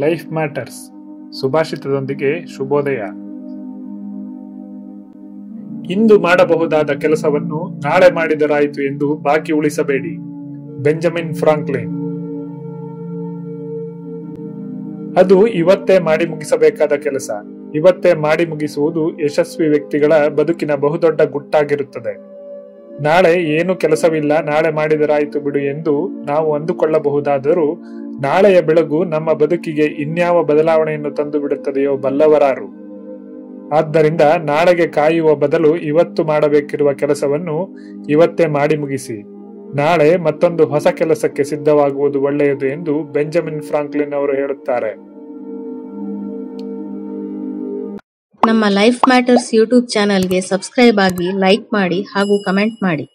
life matters ಸುಭಾಷಿತದೊಂದಿಗೆ ಶುಭೋದಯ ಇಂದು ಮಾಡಬಹುದಾದ ಕೆಲಸವನ್ನು ನಾಳೆ ಮಾಡಿದರಾಯಿತು ಎಂದು ಬಾಕಿ ಉಳಿಸಬೇಡಿ ಬೆಂಜಮಿನ್ ಫ್ರಾಂಕ್ಲಿನ್ ಅದು ಇವತ್ತೇ ಮಾಡಿ ಮುಗಿಸಬೇಕಾದ ಕೆಲಸ ಇವತ್ತೇ ಮಾಡಿ ಮುಗಿಸುವುದು ಯಶಸ್ವಿ ವ್ಯಕ್ತಿಗಳ ಬದುಕಿನ ಬಹುದೊಡ್ಡ ಗುಟ್ಟಾಗಿರುತ್ತದೆ ನಾಳೆ ಏನು ಕೆಲಸವಿಲ್ಲ ನಾಳೆ ಮಾಡಿದರಾಯಿತು ಬಿಡು ಎಂದು ನಾವು ಅಂದುಕೊಳ್ಳಬಹುದಾದರೂ ನಾಳೆಯ ಬೆಳಗು ನಮ್ಮ ಬದುಕಿಗೆ ಇನ್ಯಾವ ಬದಲಾವಣೆಯನ್ನು ತಂದು ಬಿಡುತ್ತದೆಯೋ ಬಲ್ಲವರಾರು ಆದ್ದರಿಂದ ನಾಳೆಗೆ ಕಾಯುವ ಬದಲು ಇವತ್ತು ಮಾಡಬೇಕಿರುವ ಕೆಲಸವನ್ನು ಇವತ್ತೇ ಮಾಡಿ ಮುಗಿಸಿ ನಾಳೆ ಮತ್ತೊಂದು ಹೊಸ ಕೆಲಸಕ್ಕೆ ಸಿದ್ಧವಾಗುವುದು ಒಳ್ಳೆಯದು ಎಂದು ಬೆಂಜಮಿನ್ ಫ್ರಾಂಕ್ಲಿನ್ ಅವರು ಹೇಳುತ್ತಾರೆ ನಮ್ಮ ಲೈಫ್ ಮ್ಯಾಟರ್ಸ್ ಯೂಟ್ಯೂಬ್ ಚಾನಲ್ಗೆ ಸಬ್ಸ್ಕ್ರೈಬ್ ಆಗಿ ಲೈಕ್ ಮಾಡಿ ಹಾಗೂ ಕಮೆಂಟ್ ಮಾಡಿ